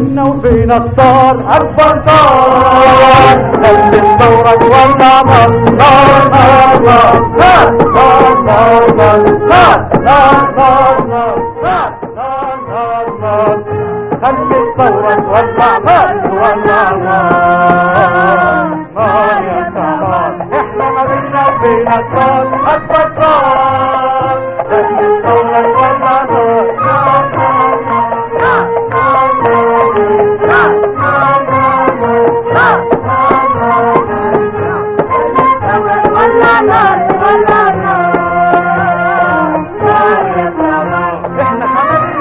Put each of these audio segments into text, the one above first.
بينا وبينك طار اكبر طار خلي الثورة تولع نار نار نار نار نار نار نار نار نار نار نار نار نار نار خلي الثورة تولع نار تولع نار نار يا سلام احنا ما بينا وبينك طار اكبر طار خلي الثورة تولع نار نار نار نار ولا نار ولا نار نار يا سلام احنا كمان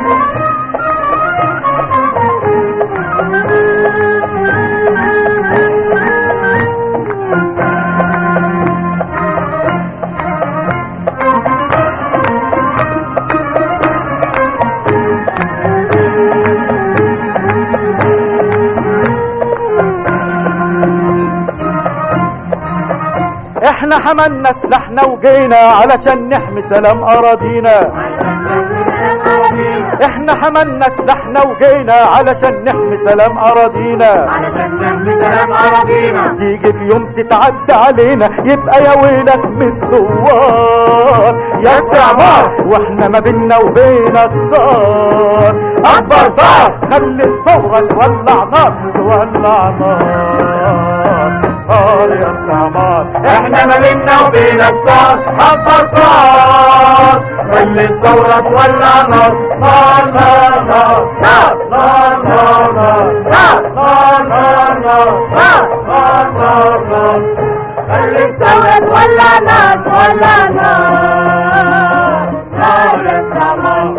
احنا حملنا سلاحنا وجينا علشان نحمي سلام اراضينا علشان نحمي سلام أراضينا احنا حملنا سلاحنا وجينا علشان نحمي سلام اراضينا علشان نحمي سلام أراضينا تيجي في يوم تتعدى علينا يبقى يا ويلك من الثوار يا استعمار واحنا ما بينا وبينك طار اكبر طار خلي الثوره تولع نار تولع نار نار يا استعمار احنا ما بينا وبينك طار اكبر طار خلي الثوره تولع نار نار نار نار نار نار نار نار نار نار نار نار نار خلي الثورة تولع نار تولع نار نار يا استعمار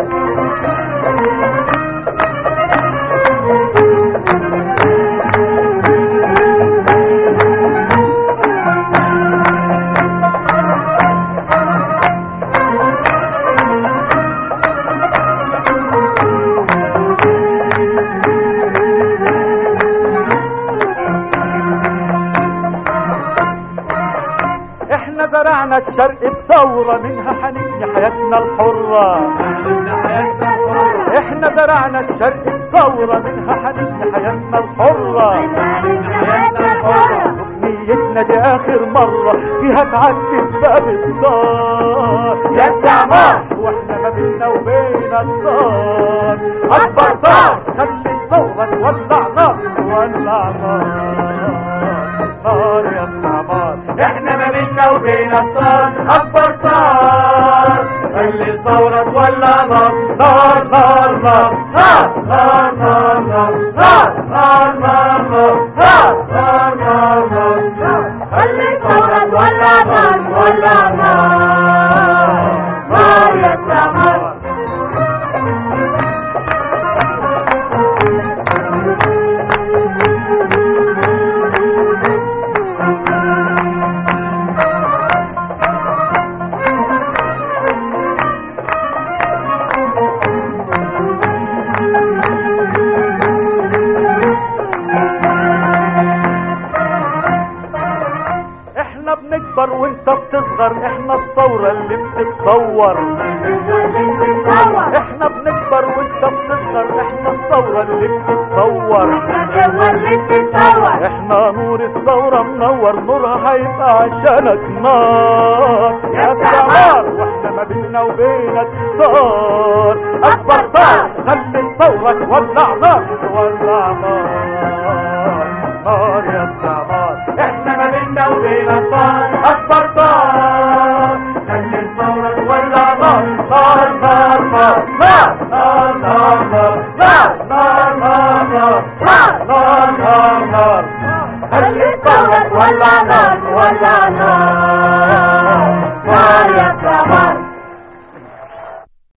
احنا زرعنا الشرق بثورة منها حنبني حياتنا الحرة احنا زرعنا الشرق بثورة منها حنبني حياتنا الحرة حياتنا الحرة نيتنا دي اخر مرة فيها تعدي باب الدار يا استعمار واحنا ما بينا وبين الدار اكبر طار خلي الثورة تولع نار تولع نار نار يا استعمار احنا ما بينا وبين الدار اكبر طار خلي الثورة تولع نار نار نار نار نار نار نار نار نار نار نار نار نار نار نار خلي الثورة تولع نار تولع نار نار يا استعمار احنا بنكبر وانت بتصغر احنا الثورة اللي بتتطور ثورة احنا بنكبر وانت بتصغر احنا الثورة اللي بتتطور احنا القوة اللي بتتطور احنا نور الثورة منور نورها هيبقى عشانك نار يا يا استعمار. استعمار واحنا ما بينا وبينك طار اكبر طار خلي الثورة تولع نار تولع نار نار يا استعمار احنا ما بينا وبينك طار اكبر طار خلي الثورة تولع نار نار نار نار نار نار نار نار نار نار نار نار نار نار نار خلي الثورة تولع نار تولع نار نار يا